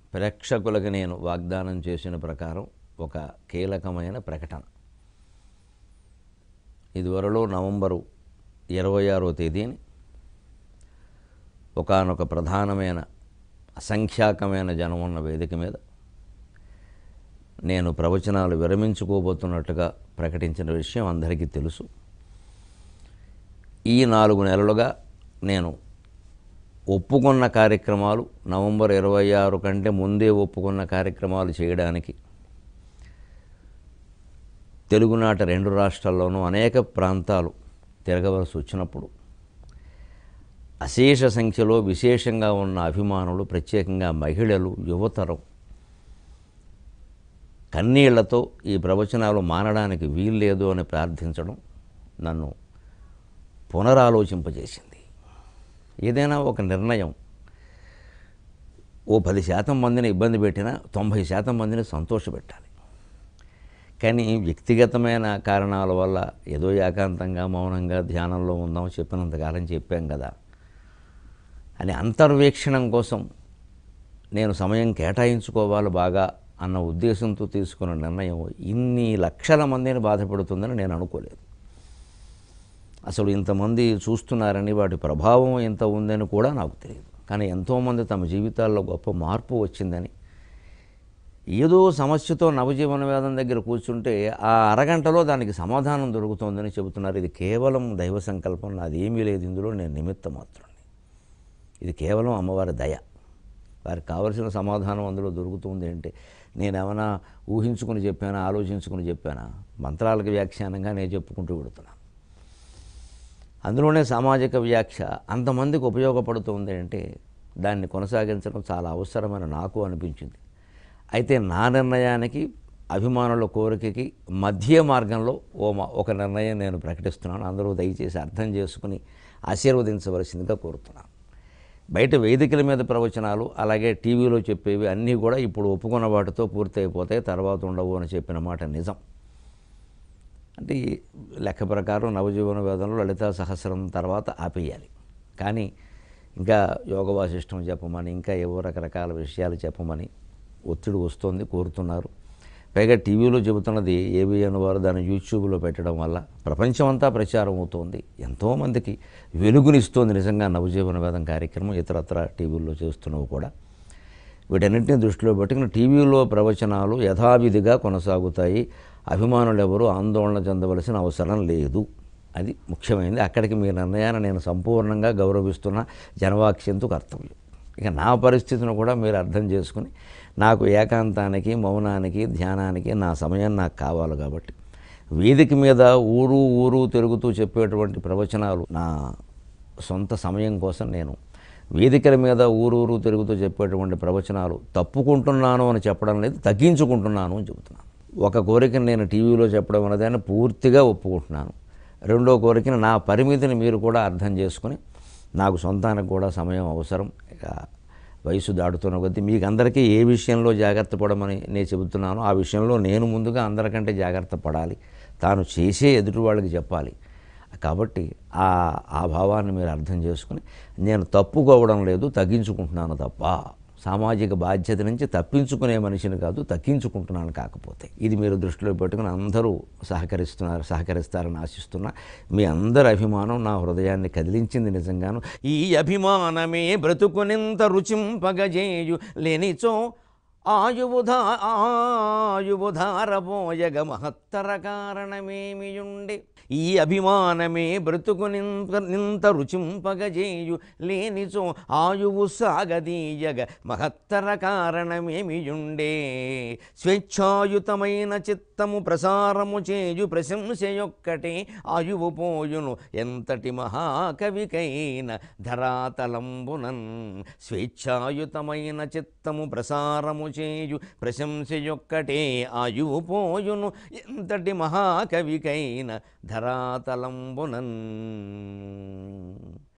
ప్రేక్షకులకు నేను వాగ్దానం చేసిన ప్రకారం ఒక కీలకమైన ప్రకటన ఇదివరలో నవంబరు ఇరవై ఆరో తేదీని ఒకానొక ప్రధానమైన అసంఖ్యాకమైన జనం ఉన్న వేదిక మీద నేను ప్రవచనాలు విరమించుకోబోతున్నట్టుగా ప్రకటించిన విషయం అందరికీ తెలుసు ఈ నాలుగు నెలలుగా నేను ఒప్పుకున్న కార్యక్రమాలు నవంబర్ ఇరవై ఆరు కంటే ముందే ఒప్పుకున్న కార్యక్రమాలు చేయడానికి తెలుగునాట రెండు రాష్ట్రాల్లోనూ అనేక ప్రాంతాలు తిరగవలసి వచ్చినప్పుడు అశేష సంఖ్యలో విశేషంగా ఉన్న అభిమానులు ప్రత్యేకంగా మహిళలు యువతరం కన్నీళ్లతో ఈ ప్రవచనాలు మానడానికి వీల్లేదు అని ప్రార్థించడం నన్ను పునరాలోచింపజేసింది ఏదైనా ఒక నిర్ణయం ఓ పది శాతం మందిని ఇబ్బంది పెట్టినా తొంభై శాతం మందిని సంతోషపెట్టాలి కానీ వ్యక్తిగతమైన కారణాల వల్ల ఏదో ఏకాంతంగా మౌనంగా ధ్యానంలో ఉందాం చెప్పినంతకాలం చెప్పాం కదా అని అంతర్వీక్షణం కోసం నేను సమయం కేటాయించుకోవాలి బాగా అన్న ఉద్దేశంతో తీసుకున్న నిర్ణయం ఇన్ని లక్షల మందిని బాధపడుతుందని నేను అనుకోలేదు అసలు ఇంతమంది చూస్తున్నారని వాటి ప్రభావం ఎంత ఉందని కూడా నాకు తెలియదు కానీ ఎంతోమంది తమ జీవితాల్లో గొప్ప మార్పు వచ్చిందని ఏదో సమస్యతో నవజీవన వేదం దగ్గర కూర్చుంటే ఆ అరగంటలో దానికి సమాధానం దొరుకుతోందని చెబుతున్నారు ఇది కేవలం దైవ సంకల్పం నాది ఏమీ లేదు ఇందులో నేను నిమిత్త మాత్రమే ఇది కేవలం అమ్మవారి దయ వారికి కావలసిన సమాధానం అందులో దొరుకుతుంది అంటే నేనేమైనా ఊహించుకుని చెప్పానా ఆలోచించుకుని చెప్పానా మంత్రాలకు వ్యాఖ్యానంగా నేను చెప్పుకుంటూ పెడుతున్నాను అందులోనే సామాజిక వ్యాఖ్య అంతమందికి ఉపయోగపడుతుంది అంటే దాన్ని కొనసాగించడం చాలా అవసరమైన నాకు అనిపించింది అయితే నా నిర్ణయానికి అభిమానుల కోరికకి మధ్య మార్గంలో ఓ మ- ఒక నిర్ణయం నేను ప్రకటిస్తున్నాను అందరూ దయచేసి అర్థం చేసుకుని ఆశీర్వదించవలసిందిగా కోరుతున్నాను బయట వేదికల మీద ప్రవచనాలు అలాగే టీవీలో చెప్పేవి అన్నీ కూడా ఇప్పుడు ఒప్పుకున్న వాటితో పూర్తయిపోతాయి తర్వాత ఉండవు అని చెప్పిన మాట నిజం అంటే ఈ లెక్క ప్రకారం నవజీవన వేదంలో లలితా సహస్రం తర్వాత ఆపేయాలి కానీ ఇంకా యోగ వాసిష్టం చెప్పమని ఇంకా ఏవో రకరకాల విషయాలు చెప్పమని ఒత్తిడి వస్తుంది కోరుతున్నారు పైగా టీవీలో చెబుతున్నది ఏబిఎన్ వారు దాన్ని యూట్యూబ్లో పెట్టడం వల్ల ప్రపంచమంతా ప్రచారం అవుతోంది ఎంతోమందికి వెలుగునిస్తోంది నిజంగా నవజీవన వేదం కార్యక్రమం ఇతరత్ర టీవీల్లో చేస్తున్నవి కూడా వీటన్నింటిని దృష్టిలో పెట్టుకుని టీవీలో ప్రవచనాలు యథావిధిగా కొనసాగుతాయి అభిమానులు ఎవరు ఆందోళన చెందవలసిన అవసరం లేదు అది ముఖ్యమైనది అక్కడికి మీ నిర్ణయాన్ని నేను సంపూర్ణంగా గౌరవిస్తున్న జనవాక్యంతో కర్తవ్యం ఇక నా పరిస్థితిని కూడా మీరు అర్థం చేసుకుని నాకు ఏకాంతానికి మౌనానికి ధ్యానానికి నా సమయం నాకు కావాలి కాబట్టి వేదిక మీద ఊరు ఊరు తిరుగుతూ చెప్పేటువంటి ప్రవచనాలు నా సొంత సమయం కోసం నేను వేదికల మీద ఊరూరు తిరుగుతూ చెప్పేటువంటి ప్రవచనాలు తప్పుకుంటున్నాను అని చెప్పడం లేదు తగ్గించుకుంటున్నాను అని చెబుతున్నాను ఒక కోరికను నేను టీవీలో చెప్పడం అనేదాన్ని పూర్తిగా ఒప్పుకుంటున్నాను రెండో కోరికను నా పరిమితిని మీరు కూడా అర్థం చేసుకుని నాకు సొంతానికి కూడా సమయం అవసరం ఇక వయసు దాటుతున్న కొద్దీ మీకు అందరికీ ఏ విషయంలో జాగ్రత్త పడమని నేను చెబుతున్నానో ఆ విషయంలో నేను ముందుగా అందరికంటే జాగ్రత్త పడాలి తాను చేసే ఎదుటి వాళ్ళకి చెప్పాలి కాబట్టి ఆ ఆ భావాన్ని మీరు అర్థం చేసుకుని నేను తప్పుకోవడం లేదు తగ్గించుకుంటున్నాను తప్ప సామాజిక బాధ్యత నుంచి తప్పించుకునే మనిషిని కాదు తగ్గించుకుంటున్నాను కాకపోతే ఇది మీరు దృష్టిలో పెట్టుకుని అందరూ సహకరిస్తున్నారు సహకరిస్తారని ఆశిస్తున్నా మీ అందరి అభిమానం నా హృదయాన్ని కదిలించింది నిజంగాను ఈ అభిమానమే బ్రతుకునింత రుచింపగజేయు లేనిచో ఆయువుధా ఆయువుధారబోయగ మహత్తర కారణమేమియుండే ఈ అభిమానమే బ్రతుకు నింత నింత రుచింపగజేయు లేనిచో ఆయువు సాగదీయగ మహత్తర కారణమేమియుండే స్వేచ్ఛాయుతమైన చిత్తము ప్రసారము చేయు ప్రశంసయొక్కటే ఆయువు పోయును ఎంతటి మహాకవికైన ధరాతలంబునన్ స్వేచ్ఛాయుతమైన చిత్తము ప్రసారము చేయు ప్రశంసయొక్కటే ఆయువు పోయును ఎంతటి మహాకవికైన ధరాతలంబునన్